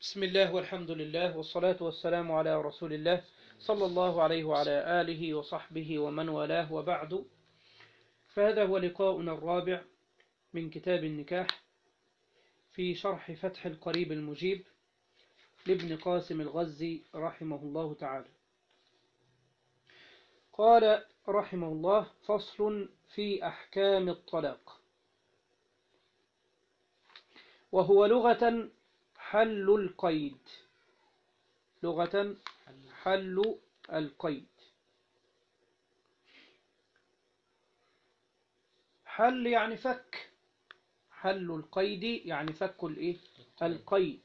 بسم الله والحمد لله والصلاة والسلام على رسول الله صلى الله عليه وعلى آله وصحبه ومن والاه وبعد فهذا هو لقاؤنا الرابع من كتاب النكاح في شرح فتح القريب المجيب لابن قاسم الغزي رحمه الله تعالى قال رحمه الله فصل في أحكام الطلاق وهو لغة حل القيد لغة حل القيد حل يعني فك حل القيد يعني فك الايه القيد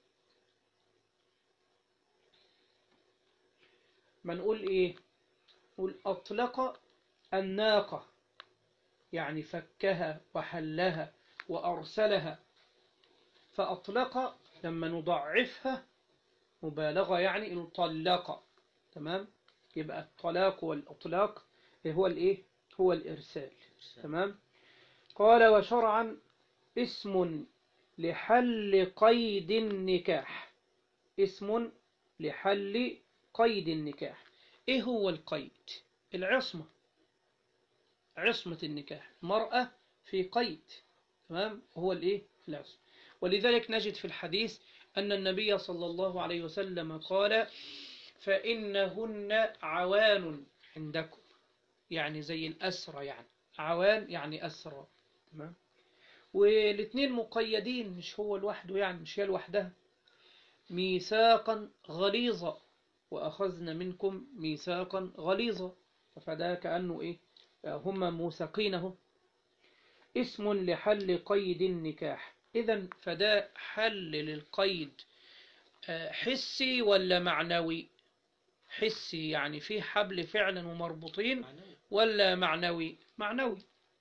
ما نقول ايه نقول اطلق الناقة يعني فكها وحلها وارسلها فاطلق لما نضعفها مبالغة يعني انه طلق تمام يبقى الطلاق والإطلاق هو الايه هو الإرسال تمام قال وشرعا اسم لحل قيد النكاح اسم لحل قيد النكاح ايه هو القيد العصمة عصمة النكاح المرأة في قيد تمام هو الايه العصمة ولذلك نجد في الحديث أن النبي صلى الله عليه وسلم قال فإنهن عوان عندكم يعني زي الأسرى يعني عوان يعني أسرى تمام والاثنين مقيدين مش هو لوحده يعني مش هي لوحدها ميثاقا غليظا وأخذنا منكم ميثاقا غليظا فده كأنه إيه هم موثقينه اسم لحل قيد النكاح إذا فده حل للقيد حسي ولا معنوي حسي يعني فيه حبل فعلا ومربوطين ولا معنوي معنوي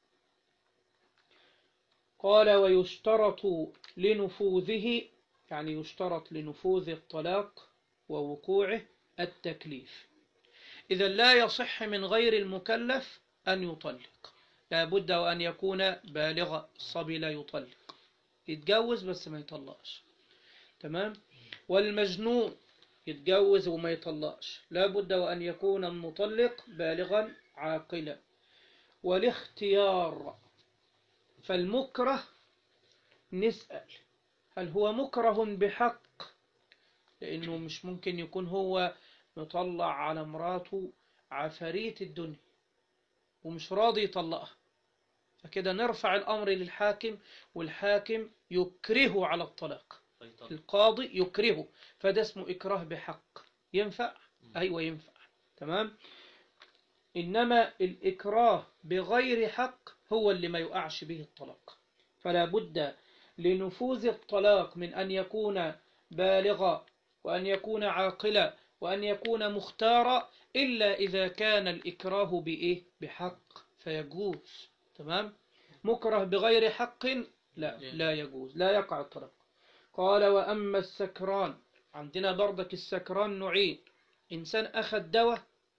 قال ويشترط لنفوذه يعني يشترط لنفوذ الطلاق ووقوعه التكليف إذا لا يصح من غير المكلف أن يطلق لا بد وأن يكون بالغ الصبي لا يطلق يتجوز بس ما يطلقش تمام والمجنون يتجوز وما يطلقش لا بد وأن يكون المطلق بالغا عاقلا والاختيار فالمكره نسأل هل هو مكره بحق لأنه مش ممكن يكون هو مطلع على مراته عفاريت الدنيا ومش راضي يطلقها فكده نرفع الأمر للحاكم والحاكم يكرهه على الطلاق القاضي يكرهه فده اسمه إكراه بحق ينفع أيوة ينفع تمام إنما الإكراه بغير حق هو اللي ما يقعش به الطلاق فلا بد لنفوذ الطلاق من أن يكون بالغا وأن يكون عاقلا وأن يكون مختارا إلا إذا كان الإكراه بإيه بحق فيجوز تمام مكره بغير حق لا لا يجوز لا يقع الطلاق قال وأما السكران عندنا برضك السكران نوعين إنسان أخذ دواء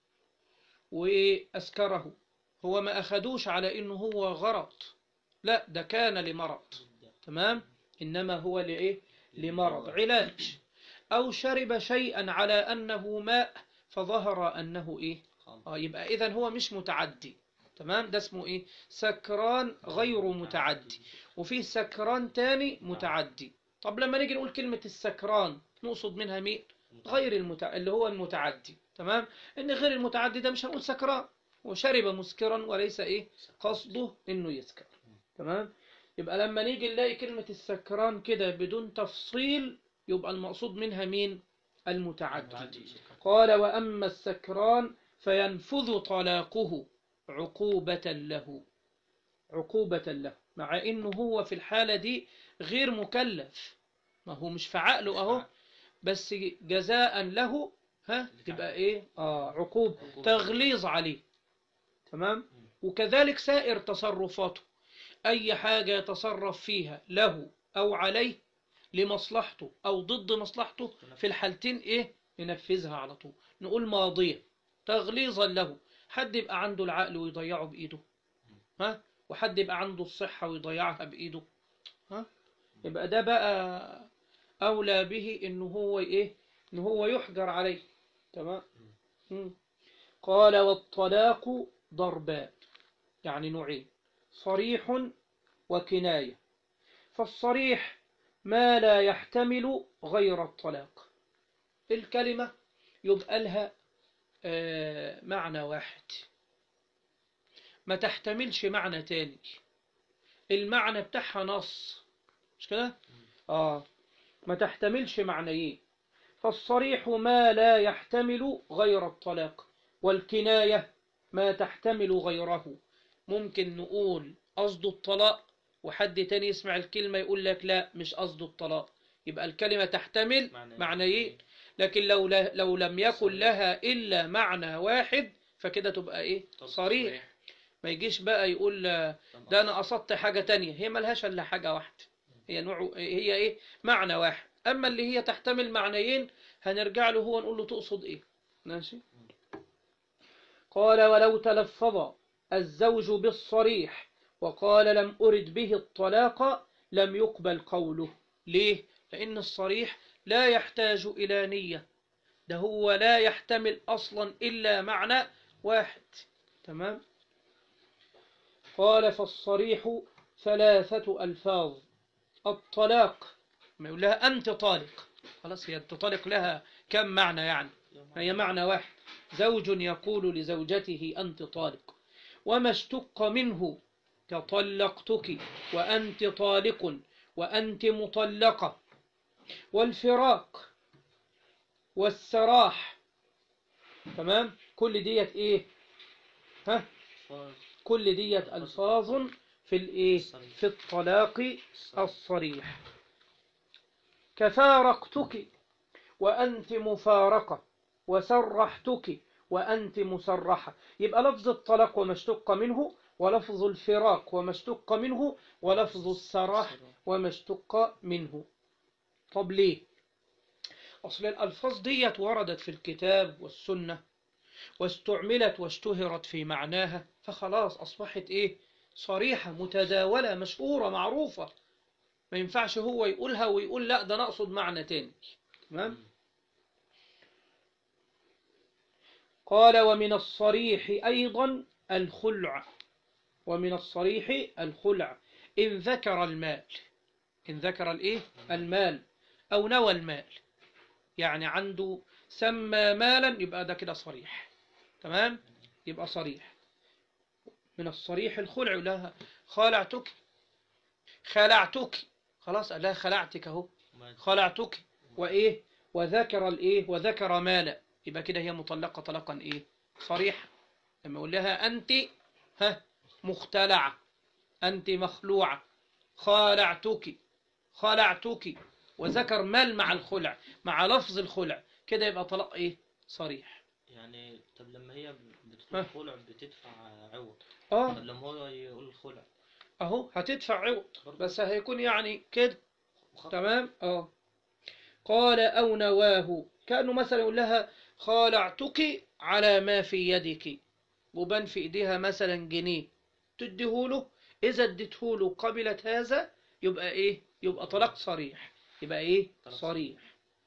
وأسكره هو ما أخدوش على إنه هو غرض لا ده كان لمرض تمام إنما هو لإيه لمرض علاج أو شرب شيئا على أنه ماء فظهر أنه إيه آه يبقى إذن هو مش متعدي تمام ده اسمه إيه سكران غير متعدي وفي سكران تاني متعدي طب لما نيجي نقول كلمة السكران نقصد منها مين غير المتع... اللي هو المتعدي تمام ان غير المتعدي ده مش هنقول سكران وشرب مسكرا وليس ايه قصده انه يسكر تمام يبقى لما نيجي نلاقي كلمة السكران كده بدون تفصيل يبقى المقصود منها مين المتعدي قال وأما السكران فينفذ طلاقه عقوبة له عقوبة له مع انه هو في الحالة دي غير مكلف ما هو مش في عقله اهو بس جزاء له ها تبقى ايه اه عقوب تغليظ عليه تمام وكذلك سائر تصرفاته اي حاجة يتصرف فيها له او عليه لمصلحته او ضد مصلحته في الحالتين ايه ينفذها على طول نقول ماضية تغليظا له حد يبقى عنده العقل ويضيعه بإيده ها وحد يبقى عنده الصحة ويضيعها بإيده ها يبقى ده بقى أولى به إنه هو إيه إنه هو يحجر عليه تمام مم. قال والطلاق ضربان يعني نوعين صريح وكناية فالصريح ما لا يحتمل غير الطلاق الكلمة يبقى لها آه، معنى واحد ما تحتملش معنى تاني المعنى بتاعها نص مش كده اه ما تحتملش معنيين فالصريح ما لا يحتمل غير الطلاق والكناية ما تحتمل غيره ممكن نقول قصد الطلاق وحد تاني يسمع الكلمة يقول لك لا مش قصد الطلاق يبقى الكلمة تحتمل معنى معنيين لكن لو لا لو لم يكن لها إلا معنى واحد فكده تبقى إيه طب صريح ما يجيش بقى يقول آه، ده أنا قصدت حاجة تانية هي ملهاش إلا حاجة واحدة هي نوع هي إيه معنى واحد أما اللي هي تحتمل معنيين هنرجع له هو نقول له تقصد إيه ماشي قال ولو تلفظ الزوج بالصريح وقال لم أرد به الطلاق لم يقبل قوله ليه؟ لأن الصريح لا يحتاج إلى نية ده هو لا يحتمل أصلا إلا معنى واحد تمام قال فالصريح ثلاثة ألفاظ الطلاق ما يقول لها أنت طالق خلاص هي الطالق لها كم معنى يعني هي معنى واحد زوج يقول لزوجته أنت طالق وما اشتق منه كطلقتك وأنت طالق وأنت مطلقة والفراق والسراح تمام كل ديت ايه ها كل ديت ألفاظ في الايه في الطلاق الصريح كفارقتك وأنت مفارقة وسرحتك وأنت مسرحة يبقى لفظ الطلاق وما اشتق منه ولفظ الفراق وما اشتق منه ولفظ السراح وما اشتق منه طب ليه أصل الألفاظ ديت وردت في الكتاب والسنة واستعملت واشتهرت في معناها فخلاص أصبحت إيه صريحة متداولة مشهورة معروفة ما ينفعش هو يقولها ويقول لا ده أنا أقصد معنى تاني تمام قال ومن الصريح أيضا الخلع ومن الصريح الخلع إن ذكر المال إن ذكر الإيه المال أو نوى المال يعني عنده سمى مالا يبقى ده كده صريح تمام يبقى صريح من الصريح الخلع لها خالعتك خلعتك خلاص لا خلعتك اهو خلعتك وايه وذكر الايه وذكر مالا يبقى كده هي مطلقه طلاقا ايه صريحه لما يقول لها انت ها مختلعه انت مخلوعه خالعتك خلعتك وذكر مال مع الخلع مع لفظ الخلع كده يبقى طلاق ايه صريح يعني طب لما هي ها. بتقول خلع بتدفع عوض اه طب لما هو يقول خلع اهو هتدفع عوض بس هيكون يعني كده تمام اه قال او نواه كانه مثلا يقول لها خالعتك على ما في يدك وبان في ايديها مثلا جنيه تديهوله اذا اديتهوله قبلت هذا يبقى ايه يبقى طلاق صريح يبقى ايه طلاق صريح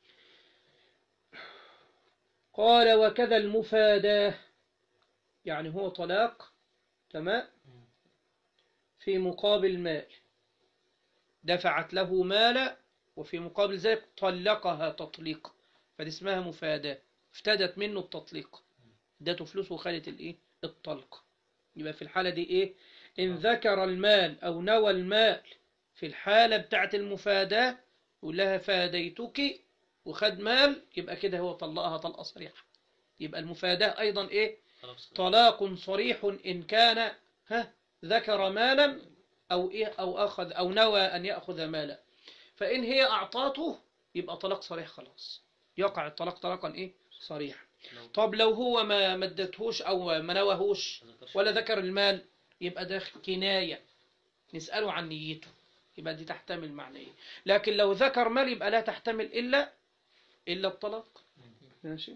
قال وكذا المفاداه يعني هو طلاق تمام في مقابل مال دفعت له مالا وفي مقابل ذلك طلقها تطليقا فدي اسمها مفاداة افتدت منه التطليق ادته فلوس وخدت الايه الطلق يبقى في الحالة دي ايه ان ذكر المال او نوى المال في الحالة بتاعت المفاداة يقول لها فاديتك وخد مال يبقى كده هو طلقها طلقة صريحة يبقى المفاداة ايضا ايه طلاق صريح. طلاق صريح إن كان ها ذكر مالا أو إيه أو أخذ أو نوى أن يأخذ مالا فإن هي أعطاته يبقى طلاق صريح خلاص يقع الطلاق طلاقا إيه صريح لو طب لو هو ما مدتهوش أو ما نواهوش ما ذكرش ولا ذكر المال يبقى ده كناية نسأله عن نيته يبقى دي تحتمل معنيين لكن لو ذكر مال يبقى لا تحتمل إلا إلا الطلاق ماشي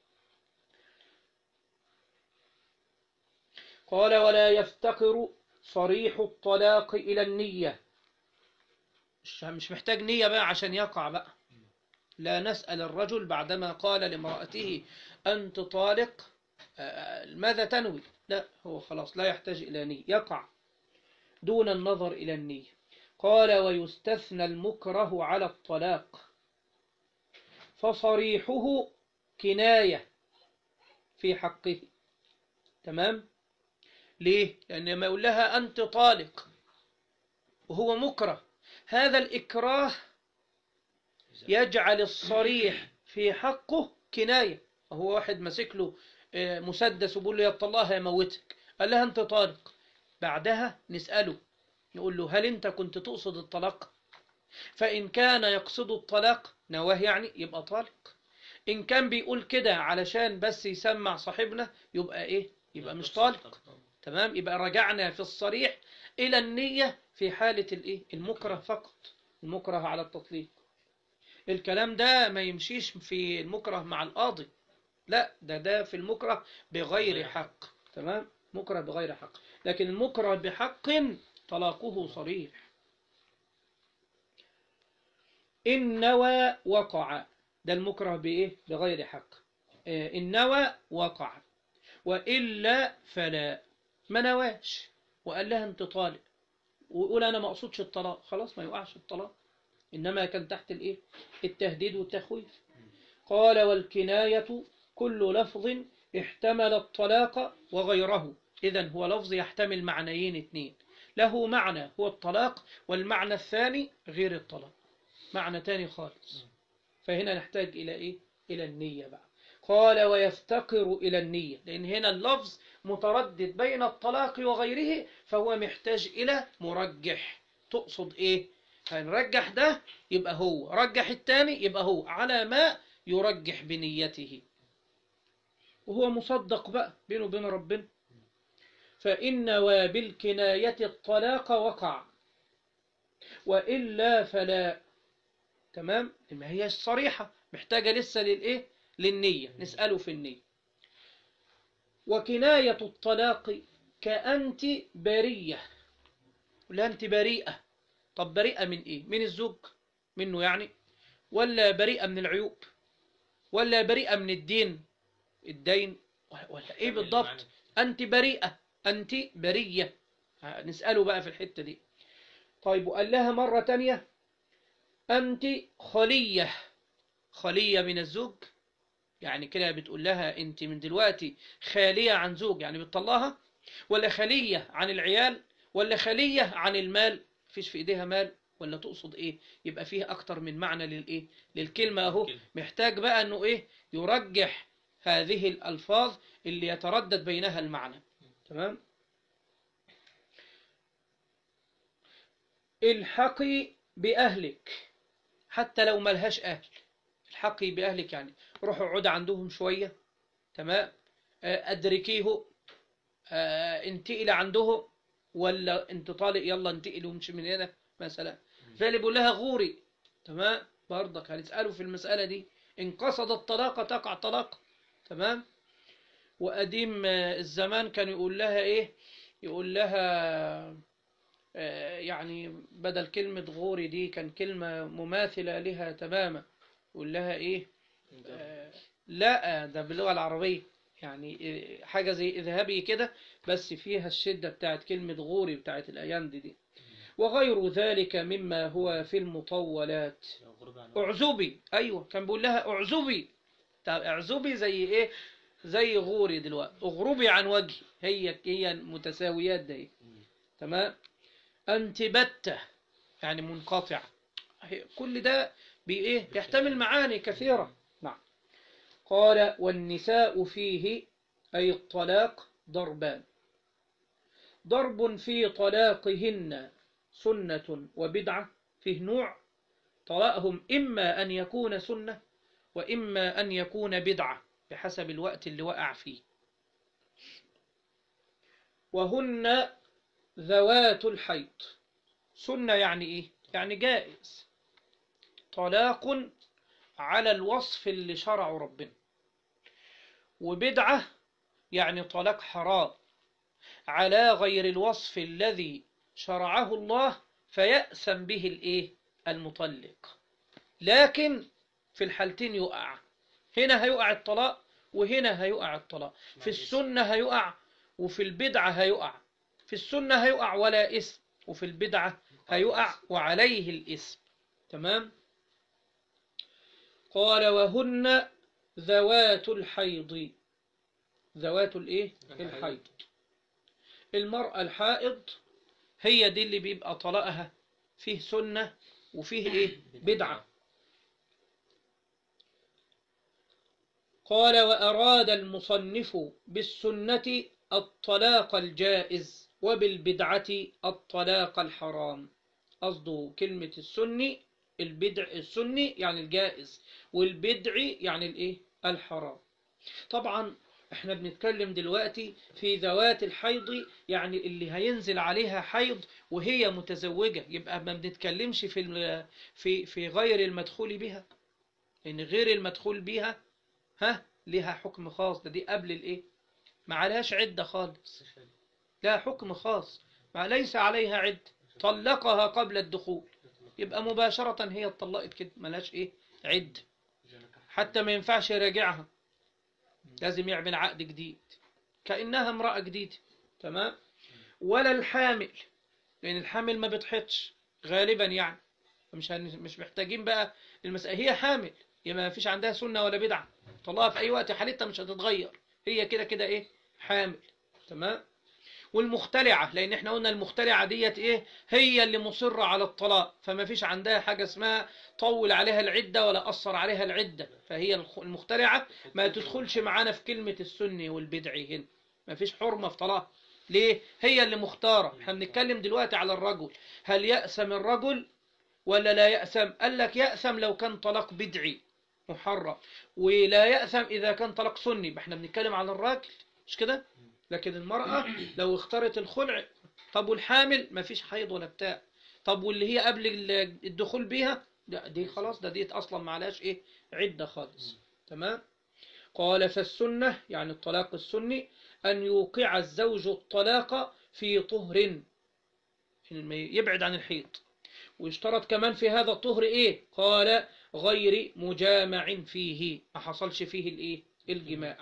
قال ولا يفتقر صريح الطلاق إلى النية مش مش محتاج نية بقى عشان يقع بقى لا نسأل الرجل بعدما قال لامرأته أنت طالق آه، ماذا تنوي لا هو خلاص لا يحتاج إلى نية يقع دون النظر إلى النية قال ويستثنى المكره على الطلاق فصريحه كناية في حقه تمام ليه لأن لما يقول لها أنت طالق وهو مكره هذا الإكراه يجعل الصريح في حقه كناية وهو واحد ماسك له آه، مسدس وبيقول له يا الله يموتك قال لها أنت طالق بعدها نسأله نقول له هل أنت كنت تقصد الطلاق فإن كان يقصد الطلاق نواه يعني يبقى طالق إن كان بيقول كده علشان بس يسمع صاحبنا يبقى إيه يبقى مش طالق تمام يبقى رجعنا في الصريح إلى النية في حالة الإيه المكره فقط المكره على التطليق الكلام ده ما يمشيش في المكره مع القاضي لا ده ده في المكره بغير حق تمام مكره بغير حق لكن المكره بحق طلاقه صريح إن نوى وقع ده المكره بإيه بغير حق آه، إن نوى وقع وإلا فلا ما نواش وقال لها أنت طالق ويقول أنا ما أقصدش الطلاق خلاص ما يوقعش الطلاق إنما كان تحت الإيه التهديد والتخويف قال والكناية كل لفظ احتمل الطلاق وغيره إذا هو لفظ يحتمل معنيين اثنين له معنى هو الطلاق والمعنى الثاني غير الطلاق معنى تاني خالص فهنا نحتاج إلى إيه إلى النية بقى قال ويفتقر إلى النية لأن هنا اللفظ متردد بين الطلاق وغيره فهو محتاج إلى مرجح تقصد إيه فنرجح ده يبقى هو رجح التاني يبقى هو على ما يرجح بنيته وهو مصدق بقى بينه وبين ربنا فإن وبالكناية الطلاق وقع وإلا فلا تمام ما هي الصريحة محتاجة لسه للإيه للنية نسأله في النية وكناية الطلاق كأنت برية ولا أنت بريئة طب بريئة من إيه من الزوج منه يعني ولا بريئة من العيوب ولا بريئة من الدين الدين ولا إيه بالضبط أنت بريئة أنت برية نسأله بقى في الحتة دي طيب وقال لها مرة تانية أنت خلية خلية من الزوج يعني كده بتقول لها أنت من دلوقتي خالية عن زوج يعني بتطلقها ولا خلية عن العيال ولا خلية عن المال فيش في إيديها مال ولا تقصد إيه يبقى فيه أكتر من معنى للإيه للكلمة أهو محتاج بقى أنه إيه يرجح هذه الألفاظ اللي يتردد بينها المعنى تمام الحقي بأهلك حتى لو ملهاش أهل الحقي بأهلك يعني روحوا اقعدي عندهم شوية تمام آه، أدركيه آه، انتقلي عندهم ولا انت طالق يلا انتقلي وامشي من هنا مثلا فاللي بيقول لها غوري تمام برضك هنسأله في المسألة دي إن قصد الطلاق تقع طلاق تمام وقديم آه، الزمان كان يقول لها إيه يقول لها آه، يعني بدل كلمة غوري دي كان كلمة مماثلة لها تماما يقول لها إيه آه، لا ده باللغة العربية يعني آه، حاجة زي اذهبي كده بس فيها الشدة بتاعت كلمة غوري بتاعت الأيام دي, دي وغير ذلك مما هو في المطولات غربة عن اعزبي ايوه كان بيقول لها اعزبي طب اعزبي زي ايه زي غوري دلوقتي اغربي عن وجهي هي هي متساويات ده تمام انت بتة يعني منقطع هي- كل ده بايه يحتمل معاني كثيرة نعم قال والنساء فيه أي الطلاق ضربان ضرب في طلاقهن سنة وبدعة فيه نوع طلاقهم إما أن يكون سنة وإما أن يكون بدعة بحسب الوقت اللي وقع فيه وهن ذوات الحيض سنة يعني إيه؟ يعني جائز طلاق على الوصف اللي شرعه ربنا وبدعة يعني طلاق حرام على غير الوصف الذي شرعه الله فيأسم به الإيه؟ المطلق لكن في الحالتين يقع هنا هيقع الطلاق وهنا هيقع الطلاق في السنة هيقع وفي البدعة هيقع في السنة هيقع ولا اسم وفي البدعة هيقع وعليه الاسم تمام قال وهن ذوات الحيض ذوات الايه الحيض المرأة الحائض هي دي اللي بيبقى طلاقها فيه سنة وفيه ايه بدعة قال وأراد المصنف بالسنة الطلاق الجائز وبالبدعة الطلاق الحرام قصده كلمة السني البدع السني يعني الجائز والبدعي يعني الايه الحرام طبعا احنا بنتكلم دلوقتي في ذوات الحيض يعني اللي هينزل عليها حيض وهي متزوجة يبقى ما بنتكلمش في ال- في في غير المدخول بها لان غير المدخول بها ها لها حكم خاص ده دي قبل الايه ما عليهاش عدة خالص لا حكم خاص ما ليس عليها عدة طلقها قبل الدخول يبقى مباشرة هي اتطلقت كده ملهاش ايه عدة حتى ما ينفعش يراجعها لازم يعمل عقد جديد كأنها امرأة جديدة تمام ولا الحامل لأن الحامل ما بتحطش غالبا يعني مش هن- مش محتاجين بقى المسألة هي حامل يبقى ما فيش عندها سنة ولا بدعة طلقها في أي وقت حالتها مش هتتغير هي كده كده إيه حامل تمام والمختلعة لأن احنا قلنا المختلعة ديت إيه هي اللي مصرة على الطلاق فما فيش عندها حاجة اسمها طول عليها العدة ولا أثر عليها العدة فهي الخ- المختلعة ما تدخلش معانا في كلمة السني والبدعي هنا ما فيش حرمة في طلاق ليه هي اللي مختارة احنا بنتكلم دلوقتي على الرجل هل يأسم الرجل ولا لا يأسم قال لك يأسم لو كان طلاق بدعي محرم ولا يأسم إذا كان طلاق سني يبقى احنا بنتكلم على الراجل مش كده لكن المرأة لو اختارت الخلع طب والحامل ما فيش حيض ولا بتاع طب واللي هي قبل ال- الدخول بيها لا دي خلاص ده دي اصلا معلاش ايه عدة خالص تمام قال فالسنة يعني الطلاق السني أن يوقع الزوج الطلاق في طهر إنه يبعد عن الحيض ويشترط كمان في هذا الطهر إيه قال غير مجامع فيه ما حصلش فيه الإيه الجماع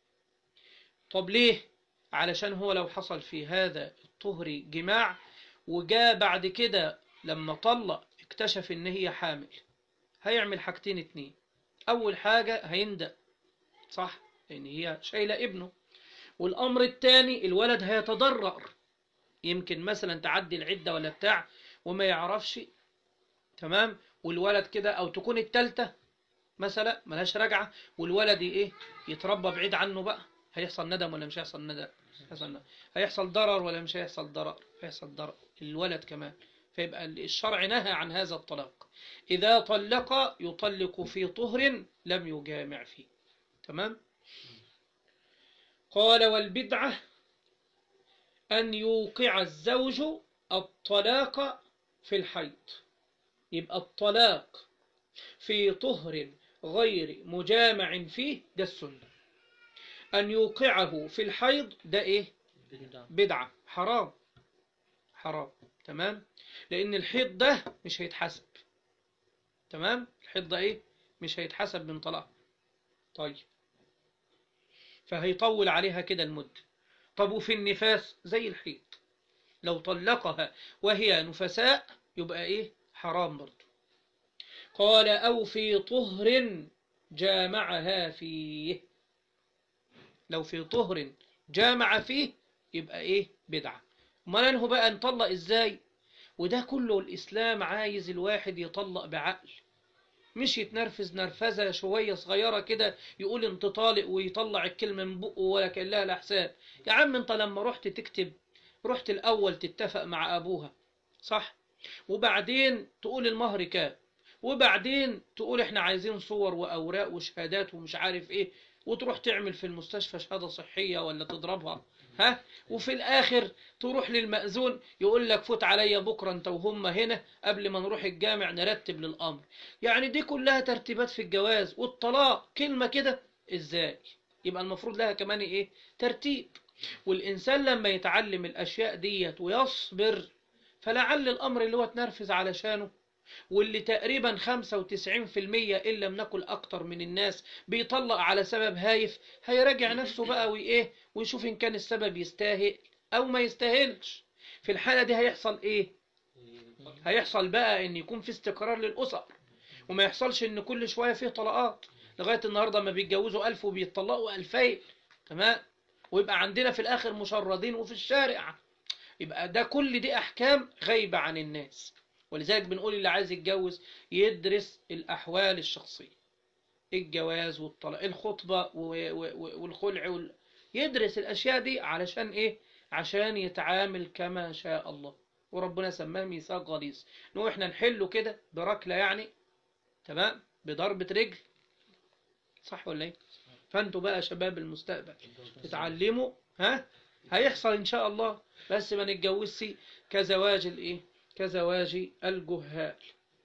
طب ليه علشان هو لو حصل في هذا الطهر جماع وجاء بعد كده لما طلق اكتشف ان هي حامل هيعمل حاجتين اتنين اول حاجة هيندأ صح لان هي شايلة ابنه والامر الثاني الولد هيتضرر يمكن مثلا تعدي العدة ولا بتاع وما يعرفش تمام والولد كده او تكون التالتة مثلا ملهاش رجعة والولد ايه يتربى بعيد عنه بقى هيحصل ندم ولا مش هيحصل ندم هيحصل ندم. هيحصل ضرر ولا مش هيحصل ضرر هيحصل ضرر الولد كمان فيبقى الشرع نهى عن هذا الطلاق إذا طلق يطلق في طهر لم يجامع فيه تمام قال والبدعة أن يوقع الزوج الطلاق في الحيض يبقى الطلاق في طهر غير مجامع فيه ده السنة أن يوقعه في الحيض ده إيه بدعة بدعة حرام حرام تمام لأن الحيض ده مش هيتحسب تمام الحيض ده إيه مش هيتحسب من طلاق طيب فهيطول عليها كده المدة طب وفي النفاس زي الحيض لو طلقها وهي نفساء يبقى إيه حرام برضه قال أو في طهر جامعها فيه لو في طهر جامع فيه يبقى ايه بدعة امال انه بقى نطلق ازاي وده كله الاسلام عايز الواحد يطلق بعقل مش يتنرفز نرفزة شوية صغيرة كده يقول انت طالق ويطلع الكلمة من بقه ولا كان لها الأحساب يا عم انت لما رحت تكتب رحت الأول تتفق مع أبوها صح وبعدين تقول المهر كام وبعدين تقول احنا عايزين صور وأوراق وشهادات ومش عارف ايه وتروح تعمل في المستشفى شهادة صحية ولا تضربها ها وفي الآخر تروح للمأذون يقول لك فوت عليا بكرة انت وهم هنا قبل ما نروح الجامع نرتب للأمر يعني دي كلها ترتيبات في الجواز والطلاق كلمة كده ازاي يبقى المفروض لها كمان ايه ترتيب والإنسان لما يتعلم الأشياء ديت ويصبر فلعل الأمر اللي هو تنرفز علشانه واللي تقريبا 95% إن لم نقل أكتر من الناس بيطلق على سبب هايف هيراجع نفسه بقى وإيه ويشوف إن كان السبب يستاهل أو ما يستاهلش في الحالة دي هيحصل إيه هيحصل بقى إن يكون في استقرار للأسر وما يحصلش إن كل شوية فيه طلاقات لغاية النهاردة ما بيتجوزوا ألف وبيطلقوا ألفين تمام ويبقى عندنا في الآخر مشردين وفي الشارع يبقى ده كل دي أحكام غايبة عن الناس ولذلك بنقول اللي عايز يتجوز يدرس الأحوال الشخصية الجواز والطلاق الخطبة و- و- و- والخلع وال... يدرس الأشياء دي علشان إيه عشان يتعامل كما شاء الله وربنا سماه ميثاق غليظ نو احنا نحله كده بركلة يعني تمام بضربة رجل صح ولا ايه فانتوا بقى شباب المستقبل تتعلموا ها هيحصل ان شاء الله بس ما نتجوزش كزواج الايه كزواج الجهال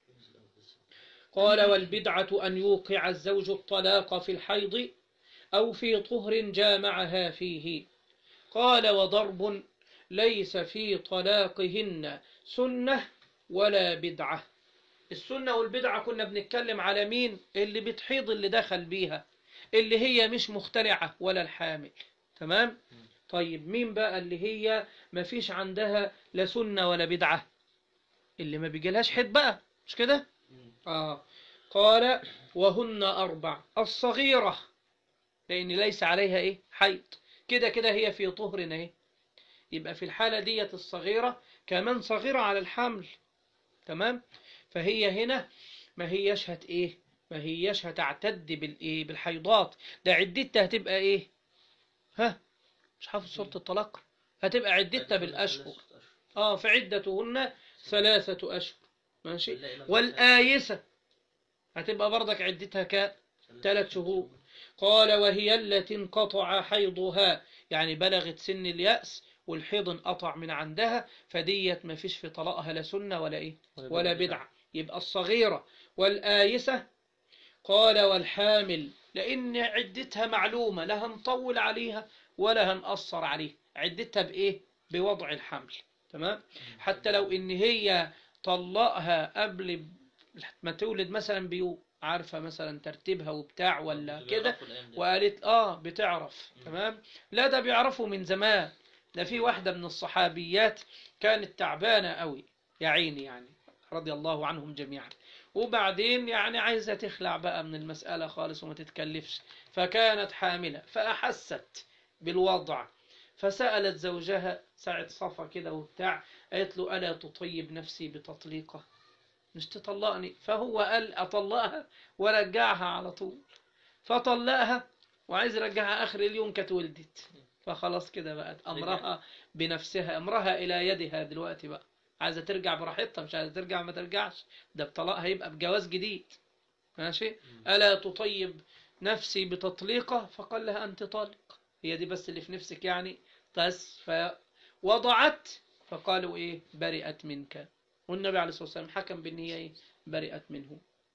قال والبدعة أن يوقع الزوج الطلاق في الحيض أو في طهر جامعها فيه قال وضرب ليس في طلاقهن سنة ولا بدعة السنة والبدعة كنا بنتكلم على مين اللي بتحيض اللي دخل بيها اللي هي مش مخترعة ولا الحامل تمام طيب مين بقى اللي هي ما فيش عندها لا سنة ولا بدعة اللي ما بيجيلهاش حيض بقى مش كده آه قال وهن أربع الصغيرة لأن ليس عليها إيه حيض كده كده هي في طهر إيه يبقى في الحالة ديت الصغيرة كمان صغيرة على الحمل تمام فهي هنا ما هيش هت إيه ما هيش هتعتد بالإيه بالحيضات ده عدتها هتبقى إيه ها مش حافظ سورة الطلاق هتبقى عدتها بالأشهر آه فعدتهن ثلاثة أشهر ماشي والآيسة هتبقى برضك عدتها ك ثلاث شهور قال وهي التي انقطع حيضها يعني بلغت سن اليأس والحيض انقطع من عندها فديت ما فيش في طلاقها لا سنة ولا إيه ولا بدعة يبقى الصغيرة والآيسة قال والحامل لأن عدتها معلومة لا هنطول عليها ولا هنقصر عليها عدتها بإيه بوضع الحمل تمام حتى لو إن هي طلقها قبل ما تولد مثلا بيوم عارفة مثلا ترتيبها وبتاع ولا كده وقالت اه بتعرف تمام لا ده بيعرفوا من زمان ده في واحدة من الصحابيات كانت تعبانة قوي يا عيني يعني رضي الله عنهم جميعا وبعدين يعني عايزة تخلع بقى من المسألة خالص وما تتكلفش فكانت حاملة فأحست بالوضع فسألت زوجها ساعة صفا كده وبتاع قالت له ألا تطيب نفسي بتطليقة مش تطلقني فهو قال أطلقها ورجعها على طول فطلقها وعايز يرجعها آخر اليوم كانت ولدت فخلاص كده بقت أمرها بنفسها أمرها إلى يدها دلوقتي بقى عايزة ترجع براحتها مش عايزة ترجع ما ترجعش ده بطلاق هيبقى بجواز جديد ماشي ألا تطيب نفسي بتطليقة فقال لها أنت طالق هي دي بس اللي في نفسك يعني بس فوضعت فقالوا إيه برئت منك والنبي عليه الصلاة والسلام حكم بأن هي إيه برئت منه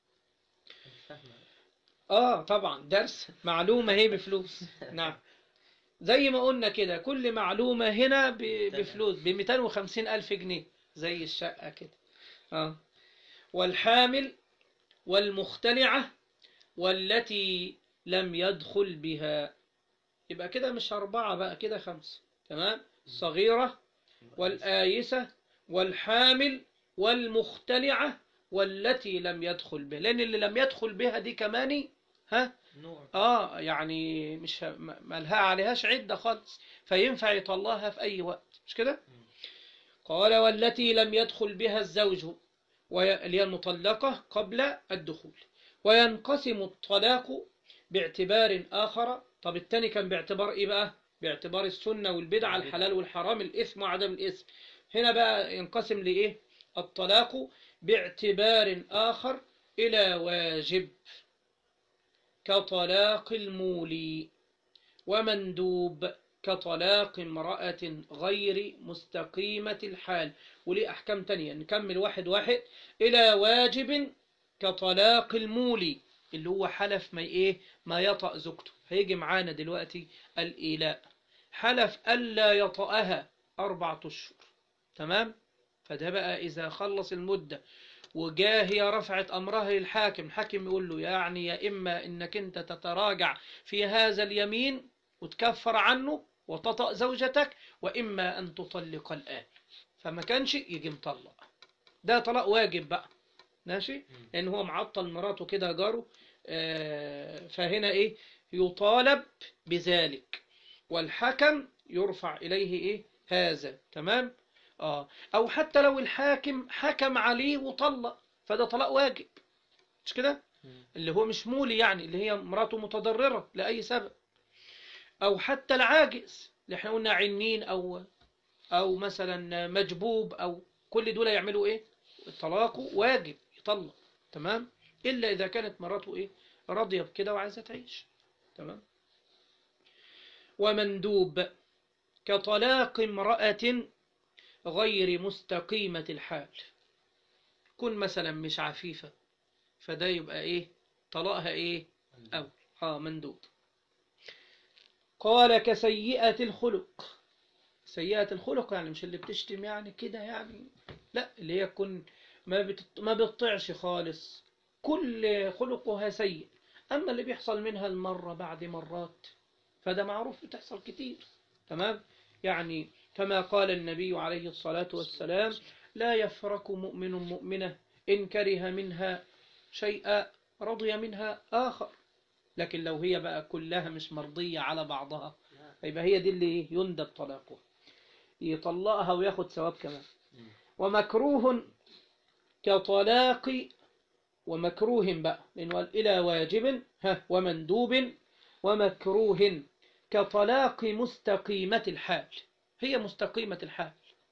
آه طبعا درس معلومة هي بفلوس نعم زي ما قلنا كده كل معلومة هنا ب- بفلوس ب 250 ألف جنيه زي الشقة كده آه. والحامل والمختلعة والتي لم يدخل بها يبقى كده مش أربعة بقى كده خمسة تمام صغيرة والآيسة والحامل والمختلعة والتي لم يدخل بها لأن اللي لم يدخل بها دي كمان ها نوع اه يعني مش ه- ما ما لها عليهاش عدة خالص فينفع يطلقها في أي وقت مش كده قال والتي لم يدخل بها الزوج وهي اللي هي المطلقة قبل الدخول وينقسم الطلاق باعتبار آخر طب التاني كان باعتبار إيه بقى باعتبار السنة والبدعة الحلال والحرام الإثم وعدم الإثم هنا بقى ينقسم لإيه الطلاق باعتبار آخر إلى واجب كطلاق المولي ومندوب كطلاق امرأة غير مستقيمة الحال وليه أحكام تانية نكمل واحد واحد إلى واجب كطلاق المولي اللي هو حلف ما إيه ما يطأ زوجته هيجي معانا دلوقتي الإيلاء حلف ألا يطأها أربعة أشهر تمام فده بقى إذا خلص المدة وجاه هي رفعت أمرها للحاكم الحاكم يقول له يعني يا إما إنك أنت تتراجع في هذا اليمين وتكفر عنه وتطأ زوجتك وإما أن تطلق الآن فما كانش يجي مطلق ده طلاق واجب بقى ماشي لأن هو معطل مراته كده جاره آه، فهنا إيه يطالب بذلك والحكم يرفع إليه إيه هذا تمام آه أو حتى لو الحاكم حكم عليه وطلق فده طلاق واجب مش كده اللي هو مش مولي يعني اللي هي مراته متضررة لأي سبب أو حتى العاجز اللي احنا قلنا عنين أو أو مثلا مجبوب أو كل دول يعملوا إيه الطلاق واجب يطلق تمام إلا إذا كانت مراته إيه راضية بكده وعايزة تعيش تمام ومندوب كطلاق امرأة غير مستقيمة الحال كن مثلا مش عفيفة فده يبقى إيه طلاقها إيه أو آه مندوب قال كسيئة الخلق سيئة الخلق يعني مش اللي بتشتم يعني كده يعني لا اللي هي تكون ما بت... ما بتطيعش خالص كل خلقها سيء أما اللي بيحصل منها المرة بعد مرات فده معروف بتحصل كتير تمام يعني كما قال النبي عليه الصلاة والسلام لا يفرك مؤمن مؤمنة إن كره منها شيئا رضي منها آخر لكن لو هي بقى كلها مش مرضية على بعضها فيبقى هي دي اللي يندب طلاقها يطلقها وياخد ثواب كمان ومكروه كطلاق ومكروه بقى لأنه قال إلى واجب ها ومندوب ومكروه كطلاق مستقيمة الحال هي مستقيمة الحال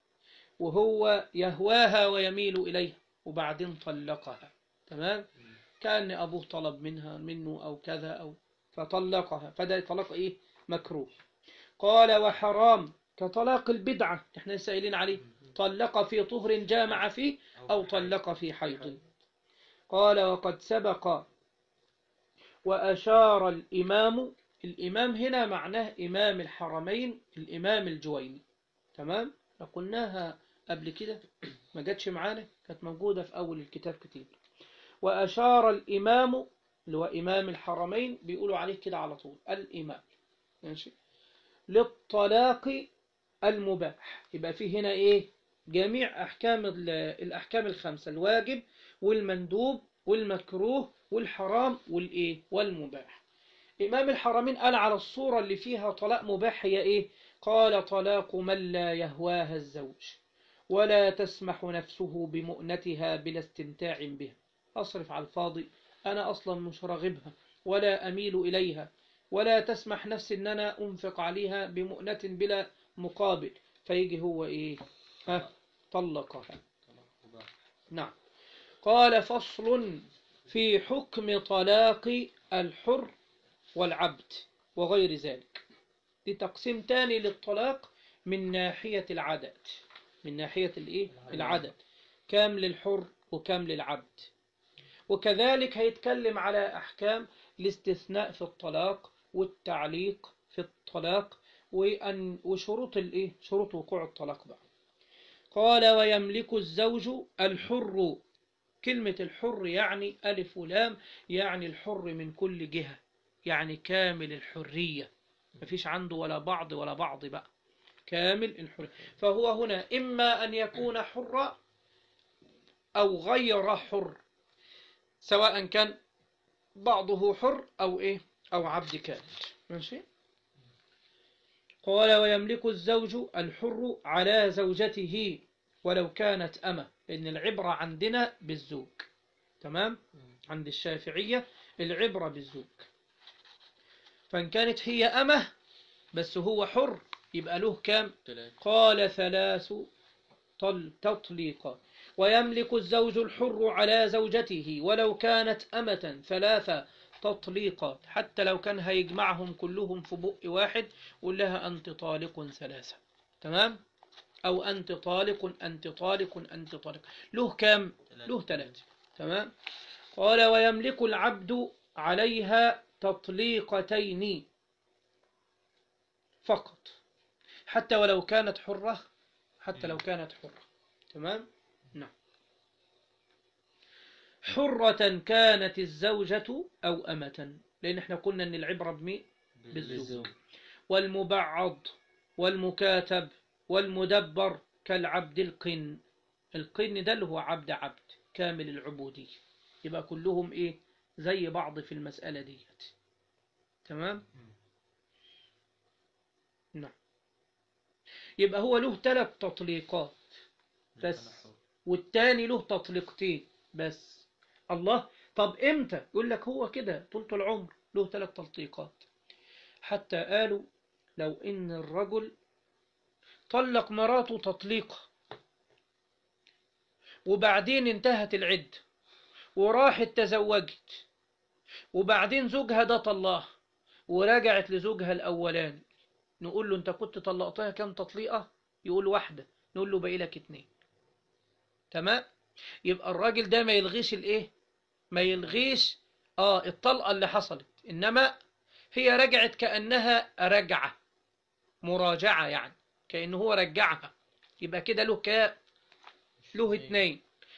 وهو يهواها ويميل إليها وبعدين طلقها تمام كأن أبوه طلب منها منه أو كذا أو فطلقها فده طلاق إيه مكروه قال وحرام كطلاق البدعة احنا سائلين عليه طلق في طهر جامع فيه أو طلق في حيض قال وقد سبق وأشار الإمام الإمام هنا معناه إمام الحرمين الإمام الجويني تمام قلناها قبل كده ما جاتش معانا كانت موجودة في أول الكتاب كتير وأشار الإمام اللي هو إمام الحرمين بيقولوا عليه كده على طول الإمام ماشي للطلاق المباح يبقى في هنا إيه جميع أحكام الأحكام الخمسة الواجب والمندوب والمكروه والحرام والإيه والمباح إمام الحرمين قال على الصورة اللي فيها طلاق مباح هي إيه قال طلاق من لا يهواها الزوج ولا تسمح نفسه بمؤنتها بلا استمتاع بها أصرف على الفاضي أنا أصلا مش راغبها ولا أميل إليها ولا تسمح نفسي أن أنا أنفق عليها بمؤنة بلا مقابل فيجي هو إيه ها طلقها نعم قال فصل في حكم طلاق الحر والعبد وغير ذلك دي تقسيم تاني للطلاق من ناحية العدد من ناحية الإيه؟ العدد كام للحر وكام للعبد وكذلك هيتكلم على أحكام الاستثناء في الطلاق والتعليق في الطلاق وأن وشروط الإيه؟ شروط وقوع الطلاق بقى قال ويملك الزوج الحر كلمة الحر يعني ألف ولام يعني الحر من كل جهة يعني كامل الحرية مفيش عنده ولا بعض ولا بعض بقى كامل الحرية فهو هنا إما أن يكون حرا أو غير حر سواء كان بعضه حر أو إيه أو عبد كامل ماشي قال ويملك الزوج الحر على زوجته ولو كانت أمة لأن العبرة عندنا بالزوج تمام عند الشافعية العبرة بالزوج فإن كانت هي أمة بس هو حر يبقى له كام قال ثلاث طل تطليقا ويملك الزوج الحر على زوجته ولو كانت أمة ثلاثة تطليقات حتى لو كان هيجمعهم كلهم في بق واحد قول لها أنت طالق ثلاثة تمام أو أنت طالق أنت طالق أنت طالق له كام له ثلاثة تمام قال ويملك العبد عليها تطليقتين فقط حتى ولو كانت حرة حتى لو كانت حرة تمام نعم حرة كانت الزوجة أو أمة لأن احنا قلنا أن العبرة بمين بالزوج والمبعض والمكاتب والمدبر كالعبد القن القن ده اللي هو عبد عبد كامل العبودية يبقى كلهم ايه زي بعض في المسألة ديت تمام نعم يبقى هو له ثلاث تطليقات بس والتاني له تطليقتين بس الله طب امتى يقول لك هو كده طولة العمر له ثلاث تطليقات حتى قالوا لو ان الرجل طلق مراته تطليقة وبعدين انتهت العدة وراحت تزوجت وبعدين زوجها ده طلقها ورجعت لزوجها الأولاني نقول له انت كنت طلقتها كام تطليقة يقول واحدة نقول له باقي لك اتنين تمام يبقى الراجل ده ما يلغيش الايه ما يلغيش اه الطلقة اللي حصلت انما هي رجعت كأنها رجعة مراجعة يعني كأنه هو رجعها يبقى كده له كا له اتنين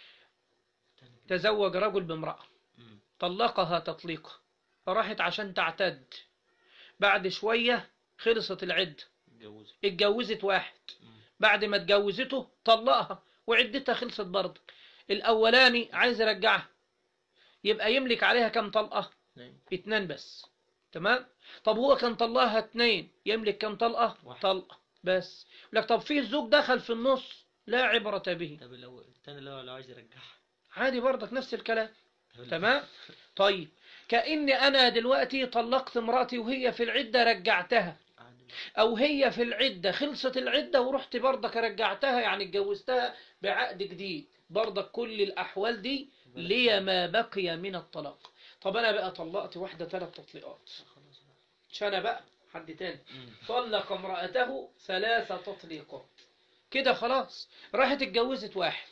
تزوج رجل بامرأة مم. طلقها تطليقة فراحت عشان تعتد بعد شوية خلصت العدة اتجوزت اتجوزت واحد مم. بعد ما اتجوزته طلقها وعدتها خلصت برضه الأولاني عايز يرجعها يبقى يملك عليها كم طلقة اثنين اتنين بس تمام طب هو كان طلقها اتنين يملك كم طلقة واحد. طلقة بس يقول لك طب في الزوج دخل في النص لا عبرة به طب لو الثاني لو لو عايز يرجعها عادي برضك نفس الكلام طب تمام طيب كأني أنا دلوقتي طلقت مراتي وهي في العدة رجعتها عادي. أو هي في العدة خلصت العدة ورحت برضك رجعتها يعني اتجوزتها بعقد جديد برضك كل الأحوال دي لي ما بقي من الطلاق طب أنا بقى طلقت واحدة ثلاث تطليقات خلاص بقى. مش أنا بقى حد تاني مم. طلق امرأته ثلاث تطليقات كده خلاص راحت اتجوزت واحد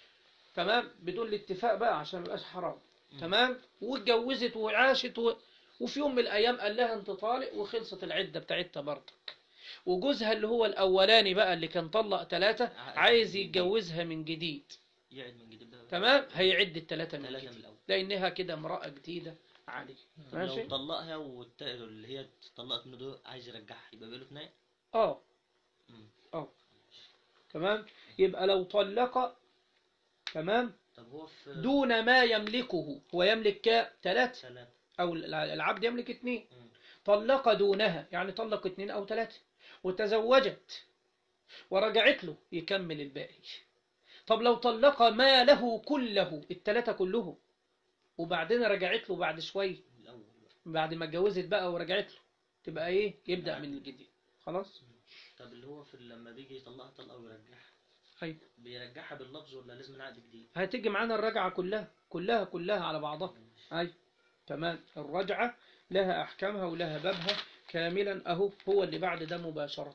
تمام بدون الاتفاق بقى عشان ميبقاش حرام مم. تمام واتجوزت وعاشت و... وفي يوم من الايام قال لها انت طالق وخلصت العده بتاعتها برضك وجوزها اللي هو الاولاني بقى اللي كان طلق ثلاثه عقد عايز جديد. يتجوزها من جديد يعد من جديد بقى تمام هيعد الثلاثه من ثلاثة من جديد الأول لانها كده امراه جديده عليه طب ماشي لو طلقها والت... اللي هي طلقت منه دول عايز يرجعها يبقى له اثنين اه مم. اه تمام يبقى لو طلق تمام طب هو في دون ما يملكه هو يملك كا ثلاثة ثلاثة أو العبد يملك اثنين مم. طلق دونها يعني طلق اثنين أو ثلاثة وتزوجت ورجعت له يكمل الباقي طب لو طلق ما له كله الثلاثة كلهم وبعدين رجعت له بعد شوية من الأول بقى. بعد ما اتجوزت بقى ورجعت له تبقى ايه يبدأ من الجديد خلاص طب اللي هو في لما بيجي يطلقها طلقة ويرجعها أيوة. بيرجعها باللفظ ولا لازم عقد جديد؟ هتيجي معانا الرجعة كلها كلها كلها على بعضها أي تمام الرجعة لها أحكامها ولها بابها كاملا أهو هو اللي بعد ده مباشرة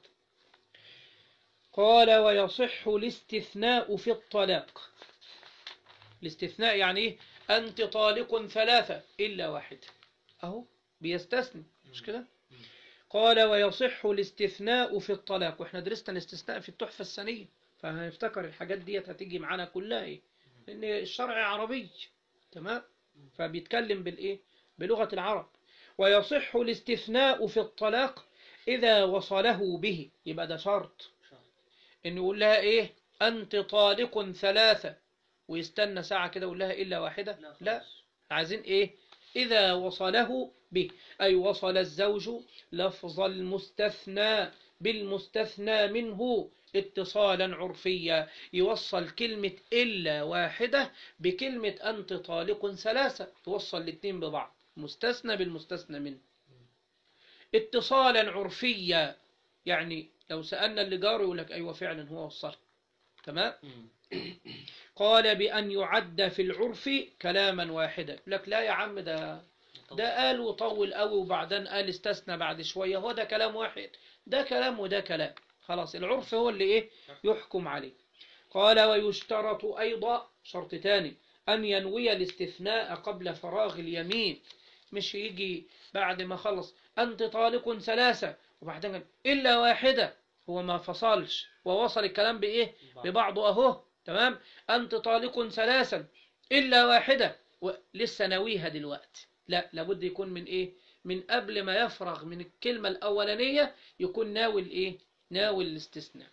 قال ويصح الاستثناء في الطلاق الاستثناء يعني إيه أنت طالق ثلاثة إلا واحد أهو بيستثني مش كده قال ويصح الاستثناء في الطلاق واحنا درسنا الاستثناء في التحفة السنية فهنفتكر الحاجات ديت هتيجي معانا كلها ايه لان الشرع عربي تمام فبيتكلم بالايه بلغة العرب ويصح الاستثناء في الطلاق إذا وصله به يبقى ده شرط شرط. إنه يقول لها إيه أنت طالق ثلاثة ويستنى ساعة كده يقول لها إلا واحدة لا, لا خلاص. عايزين إيه إذا وصله به أي وصل الزوج لفظ المستثنى بالمستثنى منه اتصالا عرفيا يوصل كلمة إلا واحدة بكلمة أنت طالق ثلاثة توصل الاثنين ببعض مستثنى بالمستثنى منه اتصالا عرفيا يعني لو سألنا اللي جاره يقول لك أيوة فعلا هو وصل تمام مم. قال بأن يعد في العرف كلاما واحدا يقول لك لا يا عم ده ده قال وطول قوي وبعدين قال استثنى بعد شوية هو ده كلام واحد ده كلام وده كلام خلاص العرف هو اللي ايه يحكم عليه قال ويشترط أيضا شرط تاني أن ينوي الاستثناء قبل فراغ اليمين مش يجي بعد ما خلص أنت طالق ثلاثة وبعدين قال إلا واحدة هو ما فصلش ووصل الكلام بإيه ببعضه أهو تمام أنت طالق ثلاثا إلا واحدة و- لسه ناويها دلوقتي لا لابد يكون من ايه من قبل ما يفرغ من الكلمة الأولانية يكون ناوي الايه ناوي الاستثناء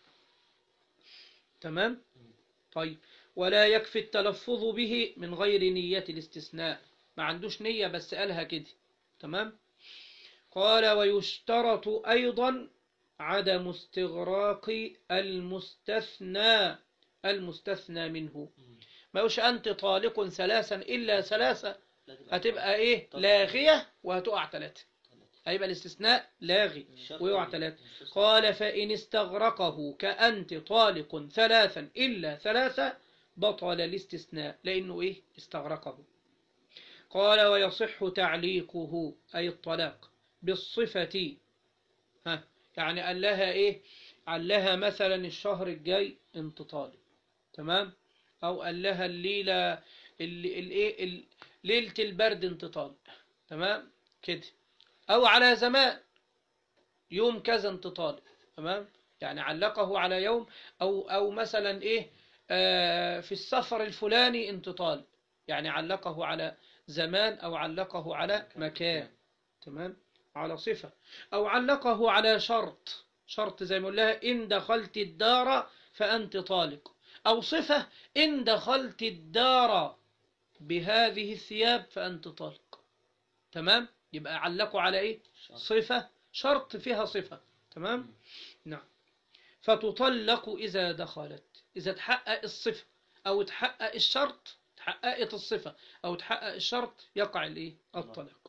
تمام طيب ولا يكفي التلفظ به من غير نية الاستثناء ما عندوش نية بس قالها كده تمام قال ويشترط أيضا عدم استغراق المستثنى المستثنى منه ما يقولش أنت طالق ثلاثا إلا ثلاثة لا تبقى هتبقى إيه طب. لاغية وهتقع ثلاثة هيبقى الاستثناء لاغي الشرط ويقع اللي- ثلاثة المستثنى. قال فإن استغرقه كأنت طالق ثلاثا إلا ثلاثة بطل الاستثناء لأنه إيه استغرقه قال ويصح تعليقه أي الطلاق بالصفة ها يعني قال لها إيه قال لها مثلا الشهر الجاي انت طالق تمام أو قال لها الليلة اللي الإيه ال- ليلة البرد انت طالق تمام كده أو على زمان يوم كذا انت طالق تمام يعني علقه على يوم أو أو مثلا إيه آه في السفر الفلاني انت طالق يعني علقه على زمان أو علقه على مكان تمام على صفة أو علقه على شرط شرط زي ما قلنا لها إن دخلت الدار فأنت طالق أو صفة إن دخلت الدار بهذه الثياب فأنت طالق تمام يبقى علقوا على إيه الشرط. صفة شرط فيها صفة تمام نعم فتطلق إذا دخلت إذا تحقق الصفة أو تحقق الشرط تحققت الصفة أو تحقق الشرط يقع الإيه الطلاق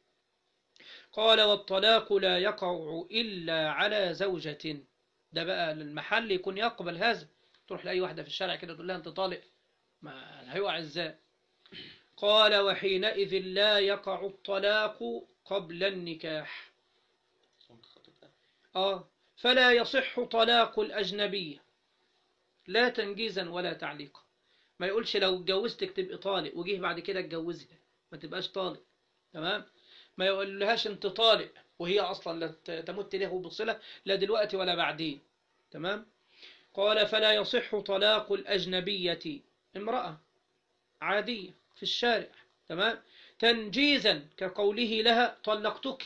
قال والطلاق لا يقع إلا على زوجة ده بقى المحل يكون يقبل هذا تروح لأي واحدة في الشارع كده تقول لها أنت طالق ما هيقع إزاي قال وحينئذ لا يقع الطلاق قبل النكاح وانت خطبتها. آه فلا يصح طلاق الأجنبية لا تنجيزا ولا تعليقا ما يقولش لو اتجوزتك تبقى طالق وجيه بعد كده اتجوزها ما تبقاش طالق تمام ما يقولهاش انت طالق وهي اصلا لا ت- تمت له بصلة لا دلوقتي ولا بعدين تمام قال فلا يصح طلاق الأجنبية امرأة عادية في الشارع تمام تنجيزا كقوله لها طلقتك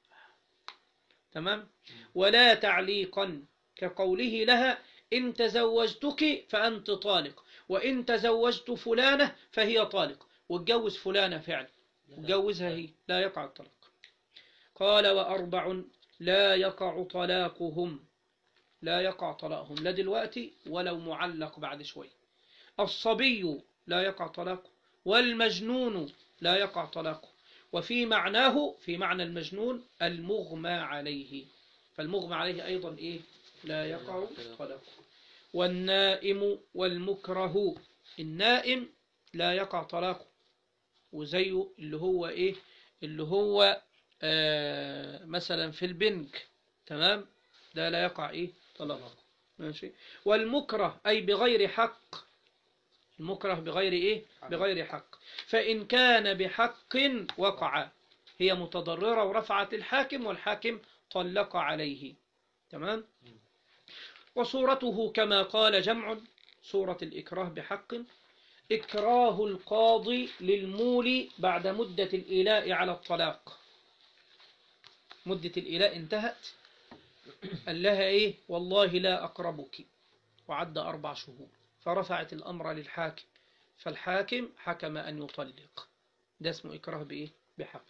تمام ولا تعليقا كقوله لها إن تزوجتك فأنت طالق وإن تزوجت فلانة فهي طالق واتجوز فلانة فعلا واتجوزها هي لا يقع الطلاق قال وأربع لا يقع طلاقهم لا يقع طلاقهم لا دلوقتي ولو معلق بعد شوي الصبي لا يقع طلاقه والمجنون لا يقع طلاقه وفي معناه في معنى المجنون المغمى عليه فالمغمى عليه أيضا إيه لا يقع طلاقه والنائم والمكره النائم لا يقع طلاقه وزيه اللي هو إيه اللي هو آه مثلا في البنك تمام ده لا يقع إيه طلاقه ماشي والمكره أي بغير حق المكره بغير إيه بغير حق فإن كان بحق وقع هي متضررة ورفعت الحاكم والحاكم طلق عليه تمام وصورته كما قال جمع صورة الإكراه بحق إكراه القاضي للمولي بعد مدة الإيلاء على الطلاق مدة الإيلاء انتهت قال لها إيه والله لا أقربك وعد أربع شهور فرفعت الأمر للحاكم فالحاكم حكم أن يطلق ده اسمه إكراه بإيه بحق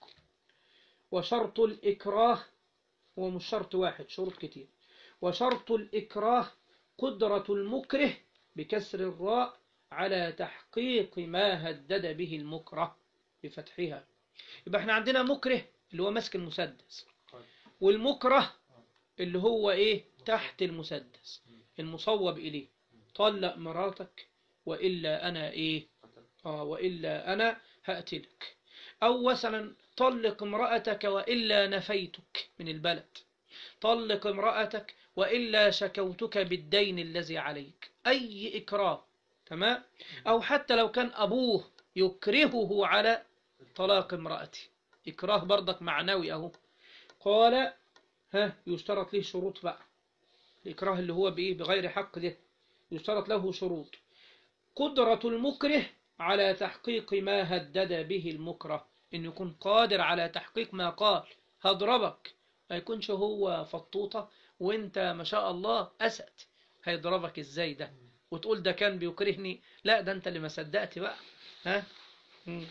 وشرط الإكراه هو مش شرط واحد شروط كتير وشرط الإكراه قدرة المكره بكسر الراء على تحقيق ما هدد به المكره بفتحها يبقى احنا عندنا مكره اللي هو ماسك المسدس والمكره اللي هو ايه تحت المسدس المصوب إليه طلق مراتك وإلا أنا إيه آه وإلا أنا هقتلك أو مثلا طلق امرأتك وإلا نفيتك من البلد طلق امرأتك وإلا شكوتك بالدين الذي عليك أي إكراه تمام أو حتى لو كان أبوه يكرهه على طلاق امرأته إكراه برضك معنوي أهو قال ها يشترط له شروط بقى الإكراه اللي هو بإيه بغير حق ده يشترط له شروط قدرة المكره على تحقيق ما هدد به المكره إنه يكون قادر على تحقيق ما قال هضربك ما يكونش هو فطوطة وانت ما شاء الله أسد هيضربك ازاي ده وتقول ده كان بيكرهني لا ده انت اللي ما صدقت بقى ها مم.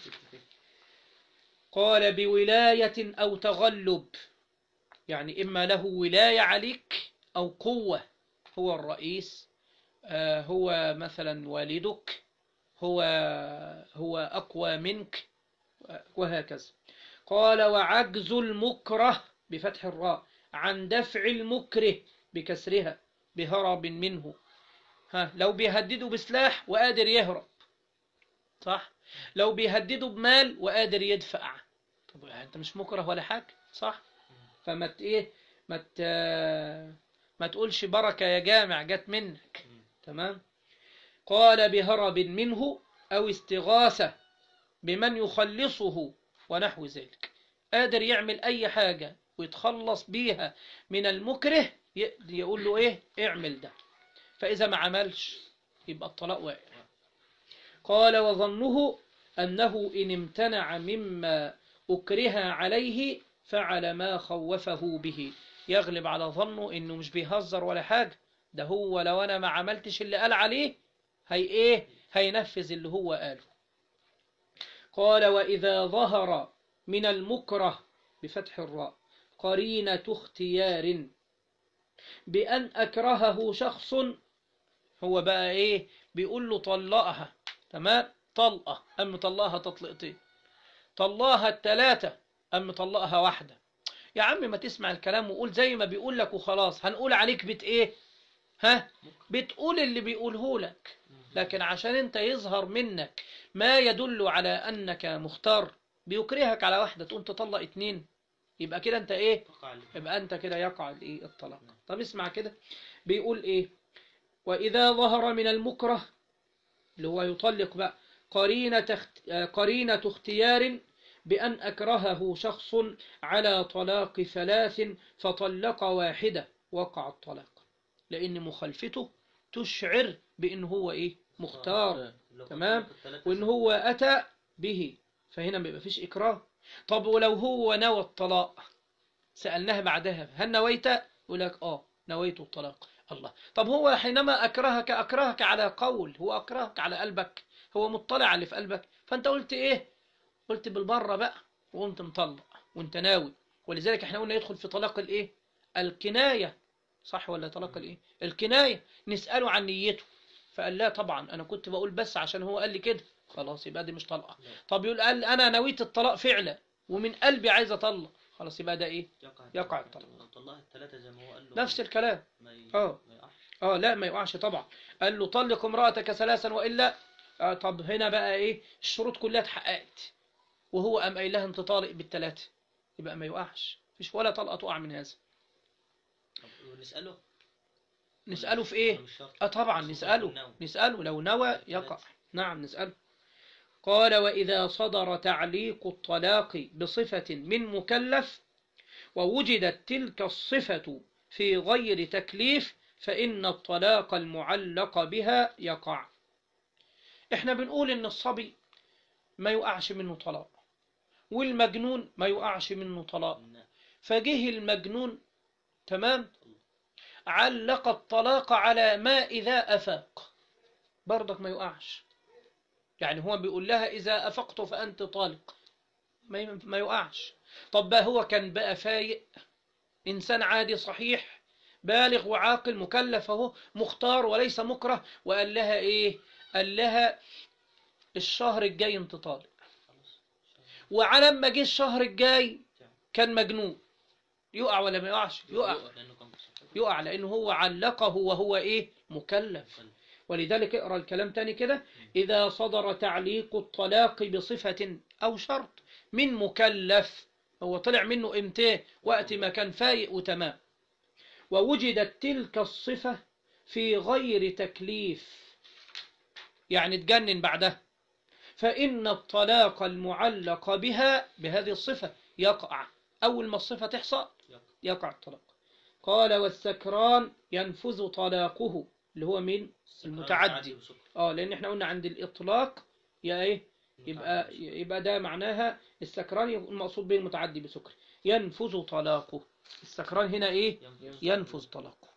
قال بولاية أو تغلب يعني إما له ولاية عليك أو قوة هو الرئيس آه، هو مثلا والدك هو هو أقوى منك وهكذا قال وعجز المكره بفتح الراء عن دفع المكره بكسرها بهرب منه ها لو بيهددوا بسلاح وقادر يهرب صح لو بيهددوا بمال وقادر يدفع طب انت مش مكره ولا حاجه صح فما ت- ايه ما ت... ما تقولش بركه يا جامع جت منك تمام قال بهرب منه او استغاثه بمن يخلصه ونحو ذلك قادر يعمل اي حاجه ويتخلص بيها من المكره ي- يقول له ايه اعمل ده فاذا ما عملش يبقى الطلاق واقع قال وظنه انه ان امتنع مما اكره عليه فعل ما خوفه به يغلب على ظنه انه مش بيهزر ولا حاجه ده هو لو انا ما عملتش اللي قال عليه هي ايه هينفذ اللي هو قاله قال واذا ظهر من المكره بفتح الراء قرينه اختيار بان اكرهه شخص هو بقى ايه بيقول له طلقها تمام طلقه ام طلقها تطلقتين طلقها التلاتة ام طلقها واحده يا عم ما تسمع الكلام وقول زي ما بيقول لك وخلاص هنقول عليك بت ايه ها بتقول اللي بيقوله لك لكن عشان انت يظهر منك ما يدل على انك مختار بيكرهك على واحده تقوم تطلق اتنين يبقى كده انت ايه تقع ال- يبقى انت كده يقع الايه الطلاق طب اسمع كده بيقول ايه واذا ظهر من المكره اللي هو يطلق بقى قرينة اخت... آه، قرينة اختيار بأن أكرهه شخص على طلاق ثلاث فطلق واحدة وقع الطلاق لأن مخالفته تشعر بأن هو إيه مختار لو تمام. طلقت التلاتة وإن هو أتى به فهنا ما يبقى فيش إكراه طب ولو هو نوى الطلاق سألناها بعدها هل نويت يقول لك آه نويت الطلاق الله طب هو حينما أكرهك أكرهك على قول هو أكرهك على قلبك هو مطلع على اللي في قلبك فأنت قلت إيه قلت بالبره بقى وقمت مطلق وانت ناوي ولذلك احنا قلنا يدخل في طلاق الايه الكناية صح ولا طلاق الايه الكناية نسأله عن نيته فقال لا طبعا انا كنت بقول بس عشان هو قال لي كده خلاص يبقى دي مش طلقة طب يقول قال انا نويت الطلاق فعلا ومن قلبي عايز اطلق خلاص يبقى ده ايه يقع يقع الطلاق. الطلاق. لو طلقها التلاتة زي ما هو قال له نفس الكلام ما ي- اه. ما يقعش اه لا ما يقعش طبعا قال له طلق امرأتك ثلاثا والا آه طب هنا بقى ايه الشروط كلها اتحققت وهو قام قايل لها انت طالق بالثلاثه يبقى ما يقعش مفيش ولا طلقه تقع من هذا طب نسأله نساله في ايه ولا مش شرط؟ اه طبعا بس هو نساله يكون ناوي. نساله لو نوى يقع نعم نساله قال واذا صدر تعليق الطلاق بصفه من مكلف ووجدت تلك الصفه في غير تكليف فان الطلاق المعلق بها يقع احنا بنقول ان الصبي ما يقعش منه طلاق والمجنون ما يقعش منه طلاق نعم. فجه المجنون تمام علق الطلاق على ما إذا أفاق برضك ما يقعش يعني هو بيقول لها إذا أفقت فأنت طالق ما ي- ما يقعش طب بقى هو كان بقى فايق إنسان عادي صحيح بالغ وعاقل مكلف اهو مختار وليس مكره وقال لها إيه قال لها الشهر الجاي انت طالق خلاص وعلى ما جه الشهر الجاي كان مجنون يقع ولا ما يقعش يقع لأنه كان بصحته. يقع لأنه هو علقه وهو إيه مكلف مكلف. ولذلك اقرأ الكلام تاني كده إذا صدر تعليق الطلاق بصفة أو شرط من مكلف هو طلع منه إمتى وقت ما كان فايق وتمام ووجدت تلك الصفة في غير تكليف يعني تجنن بعدها فإن الطلاق المعلق بها بهذه الصفة يقع أول ما الصفة تحصل يقع. يقع الطلاق قال والسكران ينفذ طلاقه اللي هو من المتعدي وسكر. اه لان احنا قلنا عند الاطلاق يا ايه يبقى يبقى ده معناها السكران المقصود به المتعدي بسكر ينفذ طلاقه السكران هنا ايه ينفذ طلاقه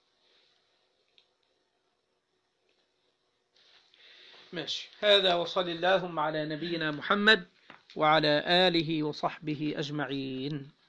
ماشي هذا وصل اللهم على نبينا محمد وعلى آله وصحبه أجمعين